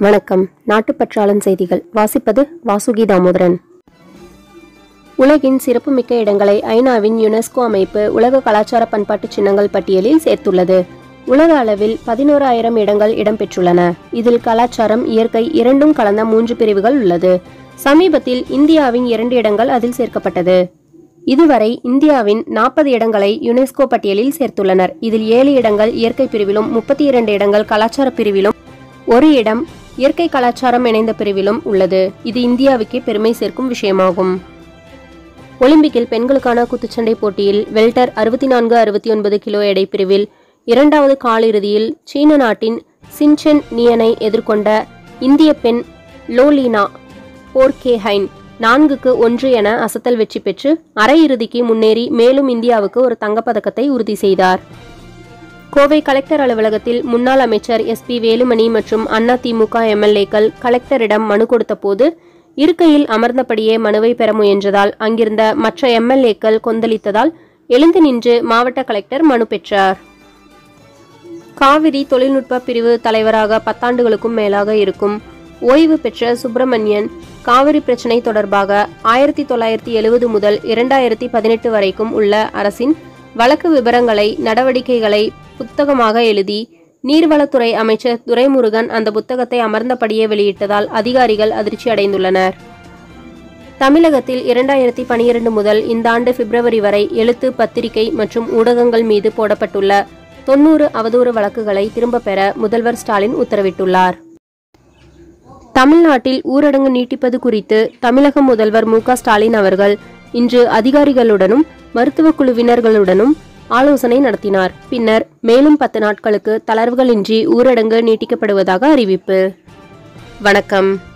வணக்கம் நாட்டுப்பற்றாளன் செய்திகள் வாசிப்பது வாசுகி தாமோதரன் உலகின் சிறப்புமிக்க இடங்களை ஐநாவின் யுனெஸ்கோ அமைப்பு உலக கலாச்சார பண்பாட்டு சின்னங்கள் பட்டியலில் சேர்த்துள்ளது உலக அளவில் பதினோராயிரம் இடங்கள் இடம்பெற்றுள்ளன இதில் கலாச்சாரம் இயற்கை இரண்டும் கலந்த மூன்று பிரிவுகள் உள்ளது சமீபத்தில் இந்தியாவின் இரண்டு இடங்கள் அதில் சேர்க்கப்பட்டது இதுவரை இந்தியாவின் நாற்பது இடங்களை யுனெஸ்கோ பட்டியலில் சேர்த்துள்ளனர் இதில் ஏழு இடங்கள் இயற்கை பிரிவிலும் முப்பத்தி இரண்டு இடங்கள் கலாச்சார பிரிவிலும் ஒரு இடம் இயற்கை கலாச்சாரம் இணைந்த பிரிவிலும் உள்ளது இது இந்தியாவுக்கே பெருமை சேர்க்கும் விஷயமாகும் ஒலிம்பிக்கில் பெண்களுக்கான குத்துச்சண்டை போட்டியில் வெல்டர் அறுபத்தி நான்கு அறுபத்தி ஒன்பது கிலோ எடை பிரிவில் இரண்டாவது காலிறுதியில் சீன நாட்டின் சின்சென் நியனை எதிர்கொண்ட இந்திய பெண் லோலினா போர்கேஹைன் நான்குக்கு ஒன்று என அசத்தல் வெற்றி பெற்று அரையிறுதிக்கு முன்னேறி மேலும் இந்தியாவுக்கு ஒரு தங்கப்பதக்கத்தை உறுதி செய்தார் கோவை கலெக்டர் அலுவலகத்தில் முன்னாள் அமைச்சர் எஸ் பி வேலுமணி மற்றும் அண்ணா திமுக எம்எல்ஏக்கள் கலெக்டரிடம் மனு கொடுத்தபோது இருக்கையில் அமர்ந்தபடியே மனுவை பெற முயன்றதால் அங்கிருந்த மற்ற எம்எல்ஏக்கள் கொந்தளித்ததால் எழுந்து நின்று மாவட்ட கலெக்டர் மனு பெற்றார் காவிரி தொழில்நுட்ப பிரிவு தலைவராக பத்தாண்டுகளுக்கும் மேலாக இருக்கும் ஓய்வு பெற்ற சுப்பிரமணியன் காவிரி பிரச்சினை தொடர்பாக ஆயிரத்தி தொள்ளாயிரத்தி எழுபது முதல் இரண்டாயிரத்தி பதினெட்டு வரைக்கும் உள்ள அரசின் வழக்கு விவரங்களை நடவடிக்கைகளை புத்தகமாக எழுதி நீர்வளத்துறை அமைச்சர் துரைமுருகன் அந்த புத்தகத்தை அமர்ந்தபடியே வெளியிட்டதால் அதிகாரிகள் அதிர்ச்சி அடைந்துள்ளனர் தமிழகத்தில் இரண்டாயிரத்தி பனிரெண்டு முதல் இந்த ஆண்டு பிப்ரவரி வரை எழுத்து பத்திரிகை மற்றும் ஊடகங்கள் மீது போடப்பட்டுள்ள தொன்னூறு அவதூறு வழக்குகளை திரும்பப் பெற முதல்வர் ஸ்டாலின் உத்தரவிட்டுள்ளார் தமிழ்நாட்டில் ஊரடங்கு நீட்டிப்பது குறித்து தமிழக முதல்வர் மு க ஸ்டாலின் அவர்கள் இன்று அதிகாரிகளுடனும் மருத்துவ குழுவினர்களுடனும் ஆலோசனை நடத்தினார் பின்னர் மேலும் பத்து நாட்களுக்கு தளர்வுகளின்றி ஊரடங்கு நீட்டிக்கப்படுவதாக அறிவிப்பு வணக்கம்